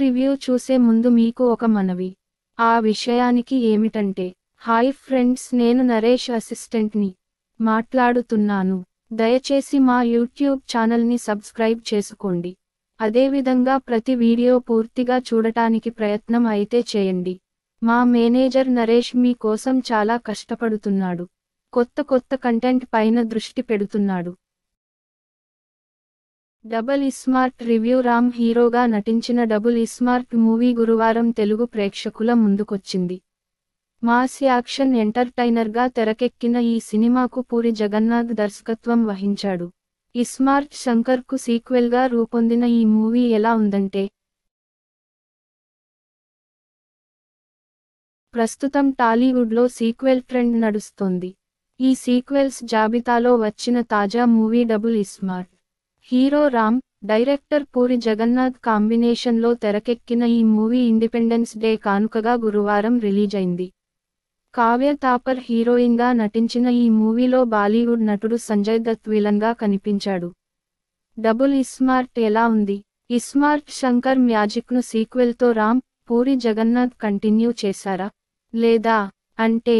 review చూసే ముందు మీకు ఒక మనవి ఆ విషయానికి ఏమిటంటే హాయ్ ఫ్రెండ్స్ నేను నరేష్ అసిస్టెంట్ని మాట్లాడుతున్నాను దయచేసి మా యూట్యూబ్ ఛానల్ని సబ్స్క్రైబ్ చేసుకోండి అదేవిధంగా ప్రతి వీడియో పూర్తిగా చూడటానికి ప్రయత్నం అయితే చేయండి మా మేనేజర్ నరేష్ మీ కోసం చాలా కష్టపడుతున్నాడు కొత్త కొత్త కంటెంట్ పైన దృష్టి పెడుతున్నాడు డబుల్ ఇస్మార్ట్ రివ్యూ రామ్ హీరోగా నటించిన డబుల్ ఇస్మార్ట్ మూవీ గురువారం తెలుగు ప్రేక్షకుల ముందుకొచ్చింది మాస్ యాక్షన్ ఎంటర్టైనర్గా తెరకెక్కిన ఈ సినిమాకు పూరి జగన్నాథ్ దర్శకత్వం వహించాడు ఇస్మార్ట్ శంకర్కు సీక్వెల్గా రూపొందిన ఈ మూవీ ఎలా ఉందంటే ప్రస్తుతం టాలీవుడ్లో సీక్వెల్ ట్రెండ్ నడుస్తోంది ఈ సీక్వెల్స్ జాబితాలో వచ్చిన తాజా movie Double iSmart hero Ram director Puri Jagannath కాంబినేషన్లో తెరకెక్కిన ఈ మూవీ ఇండిపెండెన్స్ డే కానుకగా గురువారం రిలీజ్ అయింది కావ్య తాపర్ హీరోయిన్గా నటించిన ఈ మూవీలో బాలీవుడ్ నటుడు సంజయ్ దత్ విలన్గా కనిపించాడు డబుల్ ఇస్మార్ట్ ఎలా ఉంది ఇస్మార్ట్ శంకర్ మ్యాజిక్ను సీక్వెల్తో రామ్ పూరి జగన్నాథ్ కంటిన్యూ చేశారా లేదా అంటే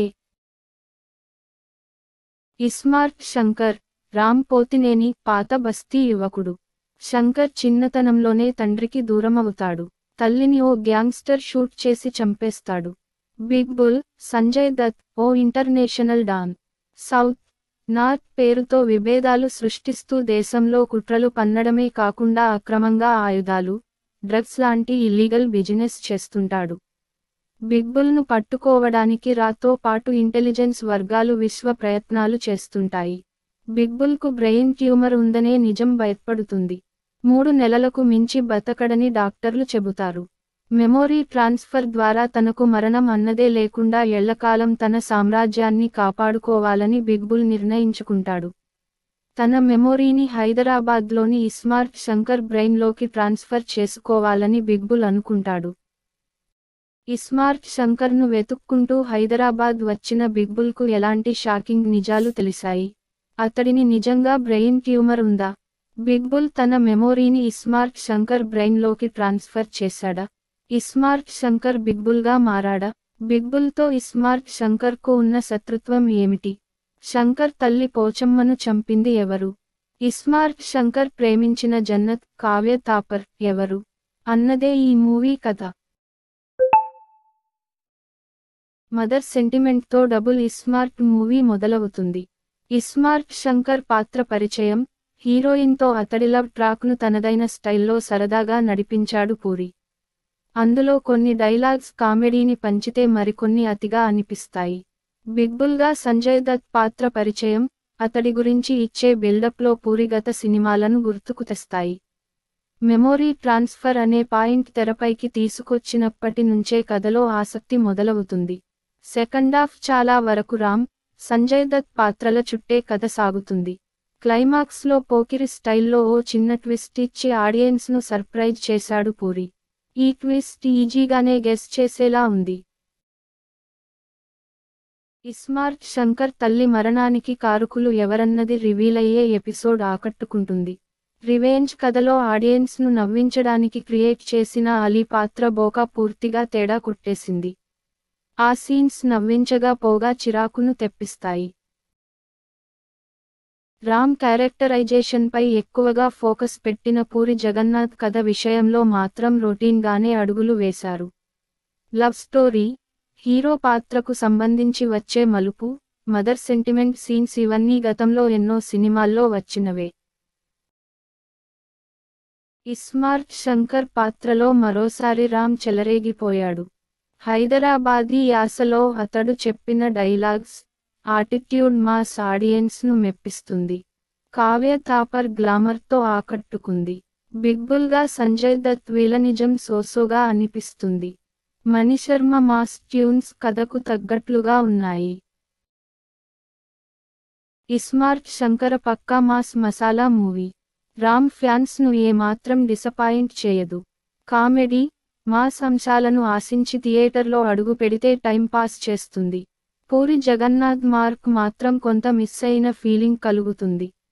ఇస్మార్ట్ శంకర్ రామ్ పోతినేని పాత బస్తీ యువకుడు శంకర్ చిన్నతనంలోనే తండ్రికి దూరమవుతాడు తల్లిని ఓ గ్యాంగ్స్టర్ షూట్ చేసి చంపేస్తాడు బిగ్ బుల్ సంజయ్ దత్ ఓ ఇంటర్నేషనల్ డాన్ సౌత్ నార్త్ పేరుతో విభేదాలు సృష్టిస్తూ దేశంలో కుట్రలు పన్నడమే కాకుండా అక్రమంగా ఆయుధాలు డ్రగ్స్ లాంటి ఇల్లీగల్ బిజినెస్ చేస్తుంటాడు బిగ్బుల్ను పట్టుకోవడానికి రాతో పాటు ఇంటెలిజెన్స్ వర్గాలు విశ్వ ప్రయత్నాలు చేస్తుంటాయి బిగ్బుల్కు బ్రెయిన్ ట్యూమర్ ఉందనే నిజం బయటపడుతుంది మూడు నెలలకు మించి బతకడని డాక్టర్లు చెబుతారు మెమోరీ ట్రాన్స్ఫర్ ద్వారా తనకు మరణం అన్నదే లేకుండా ఎళ్లకాలం తన సామ్రాజ్యాన్ని కాపాడుకోవాలని బిగ్బుల్ నిర్ణయించుకుంటాడు తన మెమోరీని హైదరాబాద్లోని ఇస్మార్ట్ శంకర్ బ్రెయిన్లోకి ట్రాన్స్ఫర్ చేసుకోవాలని బిగ్బుల్ అనుకుంటాడు ఇస్మార్ట్ శంకర్ను వెతుక్కుంటూ హైదరాబాద్ వచ్చిన బిగ్బుల్కు ఎలాంటి షాకింగ్ నిజాలు తెలిసాయి అతడిని నిజంగా బ్రెయిన్ ట్యూమర్ ఉందా బిగ్బుల్ తన మెమోరీని ఇస్మార్ట్ శంకర్ బ్రెయిన్లోకి ట్రాన్స్ఫర్ చేశాడా ఇస్మార్ట్ శంకర్ బిగ్బుల్గా మారాడా బిగ్బుల్తో ఇస్మార్ట్ శంకర్కు ఉన్న శత్రుత్వం ఏమిటి శంకర్ తల్లి పోచమ్మను చంపింది ఎవరు ఇస్మార్ట్ శంకర్ ప్రేమించిన జన్నత్ కావ్య తాపర్ ఎవరు అన్నదే ఈ మూవీ కథ మదర్ సెంటిమెంట్తో డబుల్ ఇస్మార్ట్ మూవీ మొదలవుతుంది ఇస్మార్ట్ శంకర్ పాత్ర పరిచయం హీరోయిన్తో అతడి లవ్ ట్రాక్ను తనదైన స్టైల్లో సరదాగా నడిపించాడు పూరి అందులో కొన్ని డైలాగ్స్ కామెడీని పంచితే మరికొన్ని అతిగా అనిపిస్తాయి బిగ్బుల్గా సంజయ్ దత్ పాత్ర పరిచయం అతడి గురించి ఇచ్చే బిల్డప్లో పూరి గత సినిమాలను గుర్తుకు తెస్తాయి మెమోరీ ట్రాన్స్ఫర్ అనే పాయింట్ తెరపైకి తీసుకొచ్చినప్పటి నుంచే కథలో ఆసక్తి మొదలవుతుంది సెకండాఫ్ చాలా వరకు రామ్ సంజయ్ దత్ పాత్రల చుట్టే కథ సాగుతుంది క్లైమాక్స్లో పోకిరి స్టైల్లో ఓ చిన్న ట్విస్ట్ ఇచ్చి ఆడియన్స్ను సర్ప్రైజ్ చేశాడు పూరి ఈ ట్విస్ట్ ఈజీగానే గెస్ చేసేలా ఉంది ఇస్మార్ట్ శంకర్ తల్లి మరణానికి కారుకులు ఎవరన్నది రివీల్ అయ్యే ఎపిసోడ్ ఆకట్టుకుంటుంది రివెంజ్ కథలో ఆడియన్స్ను నవ్వించడానికి క్రియేట్ చేసిన అలీ పాత్ర బోకా పూర్తిగా తేడా కొట్టేసింది ఆ సీన్స్ నవ్వించగా పోగా చిరాకును తెప్పిస్తాయి రామ్ క్యారెక్టరైజేషన్పై ఎక్కువగా ఫోకస్ పెట్టిన పూరి జగన్నాథ్ కథ విషయంలో మాత్రం రొటీన్గానే అడుగులు వేశారు లవ్ స్టోరీ హీరో పాత్రకు సంబంధించి వచ్చే మలుపు మదర్ సెంటిమెంట్ సీన్స్ ఇవన్నీ గతంలో ఎన్నో సినిమాల్లో వచ్చినవే ఇస్మార్ట్ శంకర్ పాత్రలో మరోసారి రామ్ చెలరేగిపోయాడు హైదరాబాదీ యాసలో అతడు చెప్పిన డైలాగ్స్ ఆటిట్యూడ్ మాస్ ఆడియన్స్ను మెప్పిస్తుంది కావ్య తాపర్ గ్లామర్తో ఆకట్టుకుంది బిగ్బుల్గా సంజయ్ దత్ విలనిజం సోసోగా అనిపిస్తుంది మణిశర్మ మాస్ ట్యూన్స్ కథకు తగ్గట్లుగా ఉన్నాయి ఇస్మార్ట్ శంకర పక్కా మాస్ మసాలా మూవీ రామ్ ఫ్యాన్స్ను ఏమాత్రం డిసపాయింట్ చేయదు కామెడీ మాస్ అంశాలను ఆశించి థియేటర్లో అడుగు పెడితే టైం పాస్ చేస్తుంది పూరి జగన్నాథ్ మార్క్ మాత్రం కొంత మిస్ అయిన ఫీలింగ్ కలుగుతుంది